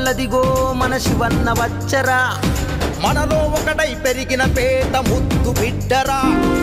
మల్లదిగో మన శివన్న వచ్చరా మనలో ఒకటై పెరిగిన పేట ముద్దు బిడ్డరా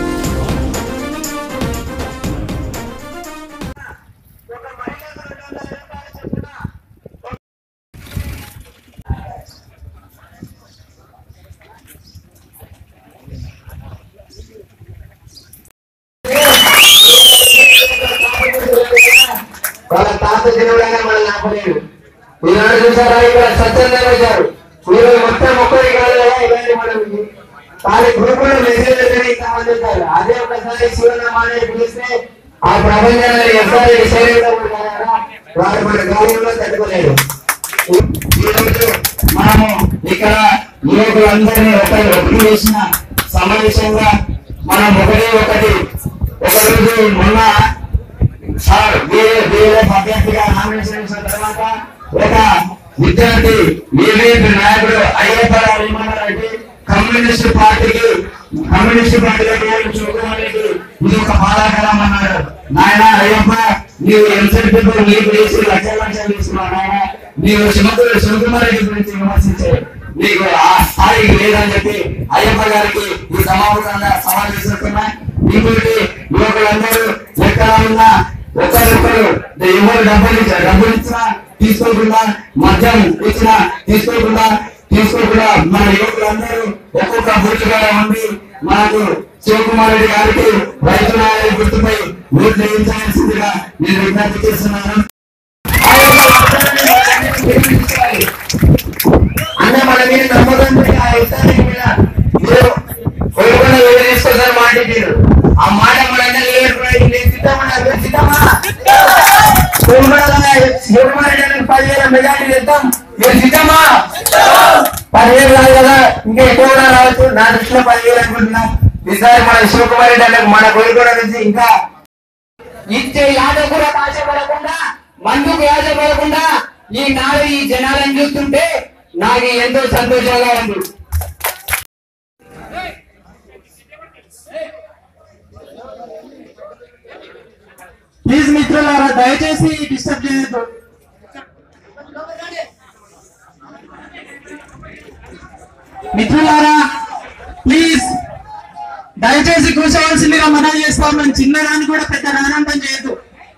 వాళ్ళ తాత తినడానికి మనం ఆపలేడు ఈనాడు చూసారా ఇక్కడ స్వచ్ఛందంగా వచ్చారు ఈరోజు మొత్తం ఒక్కరి కాదు కదా ఇలాంటి మనం వాళ్ళ గ్రూపులో మెసేజ్ ఇంతమంది ఉంటారు అదే ఒకసారి శివనామా అనేది పిలిస్తే ఆ ప్రపంచాన్ని ఎస్ఆర్ శరీరం వారు మన గౌరవంలో తట్టుకోలేరు ఈ రోజు మనము ఇక్కడ యువకులందరినీ ఒకరి ఒకటి చేసిన సమావేశంగా మనం ఒకటి ఒకటి ఒక రోజు మొన్న సార్ వేరే వేరే అభ్యర్థిగా నామినేషన్ ఇచ్చిన తర్వాత ఒక విద్యార్థి ఏవేపీ నాయకుడు అయ్యప్ప ఏమన్నారంటే కమ్యూనిస్ట్ పార్టీకి కమ్యూనిస్ట్ పార్టీలో చూడడానికి ఇది ఒక బాధాకరం అన్నారు నాయన అయ్యప్ప నీవు ఎంసెట్ నీకు వేసి లక్షల లక్షలు తీసుకున్నావు నాయన నీవు శివకుడు శివకుమార్ రెడ్డి గురించి విమర్శించే నీకు ఆ స్థాయి లేదని చెప్పి అయ్యప్ప గారికి ఈ సమావేశంగా సవాల్ చేస్తున్నా ఇంకోటి యువకులందరూ ఎక్కడ ఉన్నా ఒకరికొకరు ఎవరు డబ్బులు ఇచ్చారు డబ్బులు ఇచ్చినా తీసుకోకుండా మద్యం ఇచ్చినా తీసుకోకుండా తీసుకోకుండా మన యువకులందరూ ఒక్కొక్క గుర్తుగా ఉండి మనకు శివకుమార్ రెడ్డి గారికి రైతు నాయకుడి గుర్తుపై ఓట్లు వేయించాల్సిందిగా నేను విజ్ఞప్తి చేస్తున్నాను ఆ యొక్క వాగ్దానాన్ని మనం గెలిపించాలి. అన్న మన మీద నమ్మకం పెట్టి ఆ ఇష్టానికి మీద మీరు కోరుకున్న వేరే తీసుకొస్తారు మాట ఇచ్చారు ఆ మాట మనందరూ నిలబెట్టుకోవడానికి నేను సిద్ధమన్నా మీరు సిద్ధమా కోరుకున్న శివకుమారెడ్డి పదివేల మెజార్టీ తెద్దాం మీరు సిద్ధమా పదివేలు కాదు కదా ఇంకా ఎక్కువ కూడా రావచ్చు నా దృష్టిలో పదివేలు అనుకుంటున్నాం ఈసారి మన శివకుమార్ రెడ్డి అన్నకు మన కోరుకోవడ నుంచి ఇంకా ఇచ్చే యాద కూడా ఆశపడకుండా మందుకు యాశపడకుండా ఈ నాడు ఈ జనాలను చూస్తుంటే నాకు ఎంతో సంతోషంగా ఉంది ప్లీజ్ మిత్రులారా దయచేసి డిస్టర్బ్ చేయొద్దు మిత్రులారా ప్లీజ్ దయచేసి కూర్చోవలసిందిగా మనం చేస్తాం మేము చిన్నదాన్ని కూడా పెద్ద రానంతం చేయొద్దు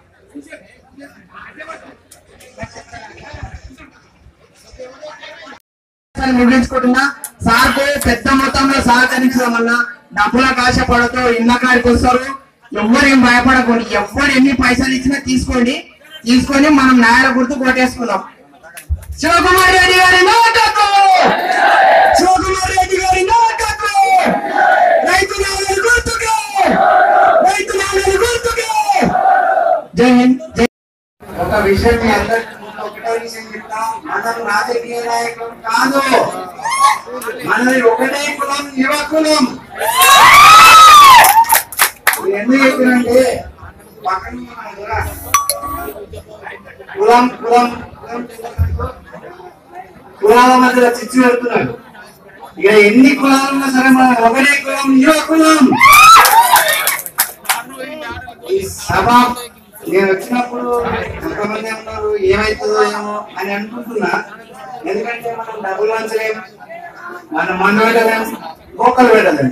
సార్ ముగించుకుంటున్నా సార్కు పెద్ద మొత్తంలో సహకరించడం వల్ల డబ్బులకు ఆశపడతో ఇళ్ళ కాడికి వస్తారు ఎవ్వరు ఏం భయపడకూడదు ఎవ్వరు ఎన్ని పైసలు ఇచ్చినా తీసుకోండి తీసుకొని మనం న్యాయాల గుర్తు కొట్టేసుకుందాం శివకుమార్ రెడ్డి గారి నాయకత్వం శివకుమార్ రెడ్డి గారి నాయకత్వం రైతు నాయకుల గుర్తుకే రైతు నాయకుల గుర్తుకే జై హింద్ జై ఒక విషయం మీ అందరికీ ఒకటే విషయం చెప్తా మనం రాజకీయ నాయకులు కాదు మనది ఒకటే కులం యువ కులం ఇది ఎందుకు చెప్పినంటే పక్కన మన దొర. కులం కులం కులం చెప్పినట్టు కులాల మధ్యలో చిచ్చు పెడుతున్నాడు ఇక ఎన్ని కులాలు ఉన్నా సరే మన ఒకటే కులం యువ కులం ఈ సభ నేను వచ్చినప్పుడు ఎంతమంది ఉన్నారు ఏమైతుందో ఏమో అని అనుకుంటున్నా ఎందుకంటే మనం డబ్బులు వంచలేం మనం మందు పెట్టలేం గోకలు పెట్టలేం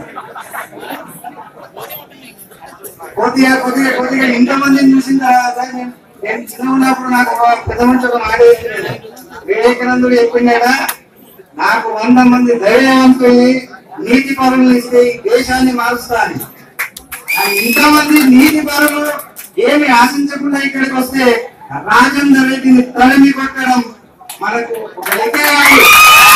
కొద్దిగా కొద్దిగా కొద్దిగా ఇంతమందిని చూసిన తర్వాత నేను నేను చిన్న ఉన్నప్పుడు నాకు ఒక పెద్ద మనిషి ఒక మాట చెప్పిండు. వివేకానందుడు చెప్పిండా నాకు వంద మంది ధైర్యవంతులు నీతి పరులు ఇస్తే ఈ దేశాన్ని మారుస్తా అని ఆ ఇంతమంది నీతి పరులు ఏమి ఆశించకుండా ఇక్కడికి వస్తే రాజేందర్ రెడ్డిని తరిమి కొట్టడం మనకు ఒక లెక్కే కాదు.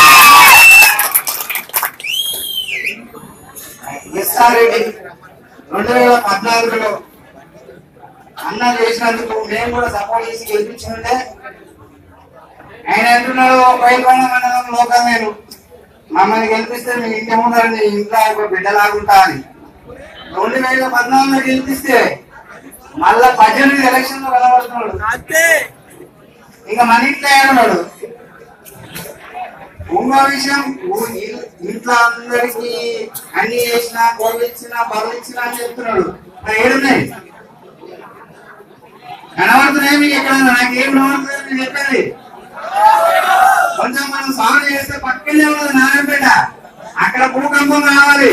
ఎస్ఆర్ రెడ్డి రెండు వేల పద్నాలుగులో అన్న చేసినందుకు మేము కూడా సపోర్ట్ చేసి గెలిపించుంటే ఆయన అంటున్నాడు పైన మనం లోకం నేను మమ్మల్ని గెలిపిస్తే మీ ఇంటి ముందరండి ఇంట్లో ఒక బిడ్డలాగుంటా అని రెండు వేల పద్నాలుగులో గెలిపిస్తే మళ్ళా పద్దెనిమిది ఎలక్షన్ లో కనబడుతున్నాడు ఇంకా మన ఇంట్లో ఏమన్నాడు ఇంకో విషయం ఊ- ఇల్- ఇంట్లో అందరికి అన్ని చేసిన గొడవ ఇచ్చిన బరువు ఇచ్చిన అని చెప్తున్నాడు మరి ఏడున్నాయి కనబడుతున్నాయి మీకు ఎక్కడ నాకేం కనబడుతుంది నేను చెప్పేది కొంచెం మనం సాగు చేస్తే పక్కనే ఉన్నది నారాయణపేట అక్కడ భూకంపం రావాలి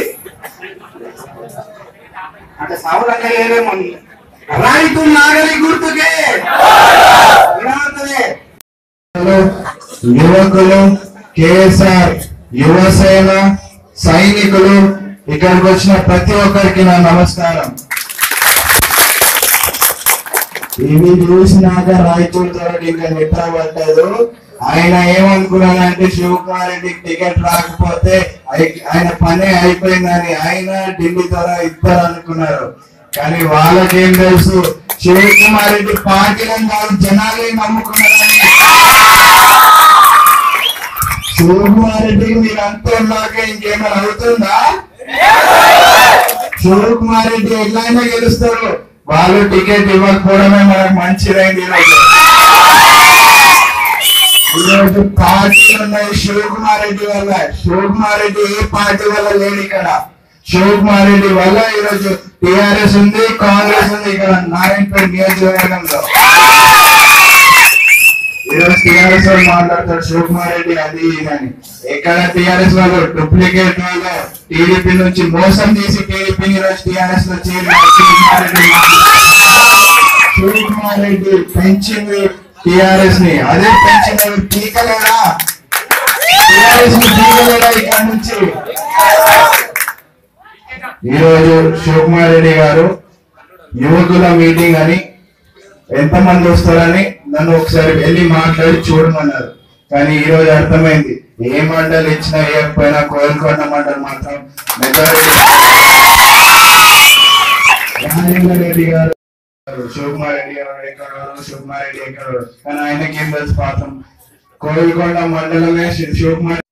అక్కడ సౌలు అక్కడ లేదేమో రైతు నాగలి గుర్తుకే వినబడుతుంది. యువకులు కేఎస్ఆర్ యువసేన సైనికులు ఇక్కడికి వచ్చిన ప్రతి ఒక్కరికి నా నమస్కారం ఇవి చూసినాక రాయచూర్ తోటి ఇంకా నిద్ర పడ్డదు ఆయన ఏమనుకున్నాడంటే శివకుమార్ రెడ్డికి టికెట్ రాకపోతే అయి- ఆయన పని అయిపోయిందని ఆయన ఢిల్లీ ద్వారా ఇద్దరు అనుకున్నారు కానీ వాళ్ళకేం తెలుసు శివకుమార్ రెడ్డి పార్టీలను కాదు జనాలే నమ్ముకున్నారని శివకుమార్ రెడ్డికి మీరు అంటున్నాక ఇంకేమైనా అవుతుందా శివకుమార్ రెడ్డి ఎట్లయినా గెలుస్తారు వాళ్ళు టికెట్ ఇవ్వకపోవడమే మనకు మంచిదైంది ఈరోజు ఈరోజు పార్టీలు ఉన్నాయి శివకుమార్ రెడ్డి వల్ల శివకుమార్ రెడ్డి ఏ పార్టీ వల్ల లేడు ఇక్కడ శివకుమార్ రెడ్డి వల్ల ఈరోజు టిఆర్ఎస్ ఉంది కాంగ్రెస్ ఉంది ఇక్కడ నారాయణపేట నియోజకవర్గంలో ఈరోజు టిఆర్ఎస్ వాళ్ళు మాట్లాడతారు శివకుమార్ రెడ్డి అది ఇది అని ఎక్కడ టిఆర్ఎస్ వాళ్ళు డూప్లికేట్ వాళ్ళు టీడీపీ నుంచి మోసం చేసి టీడీపీ ఈరోజు టిఆర్ఎస్ లో చేరిన శివకుమార్ రెడ్డి మాట్లాడతారు. శివకుమార్ రెడ్డి పెంచింది టిఆర్ఎస్ ని అదే పెంచింది పీకలేదా టిఆర్ఎస్ ని పీకలేదా ఇక్కడ నుంచి ఈరోజు శివకుమార్ రెడ్డి గారు యువకుల మీటింగ్ అని ఎంతమంది వస్తారని నన్ను ఒకసారి వెళ్ళి మాట్లాడి చూడమన్నారు కానీ ఈ రోజు అర్థమైంది ఏ మండలి ఇచ్చినా ఇవ్వకపోయినా కోల్కొండ మండలి మాత్రం మెజారిటీ రాజేంద్ర రెడ్డి గారు శివకుమార్ రెడ్డి గారు ఎక్కడ శివకుమార్ రెడ్డి ఎక్కడ కానీ ఆయనకి ఏం తెలుసు పాత్రం కోల్కొండ మండలమే శివ- శివకుమార్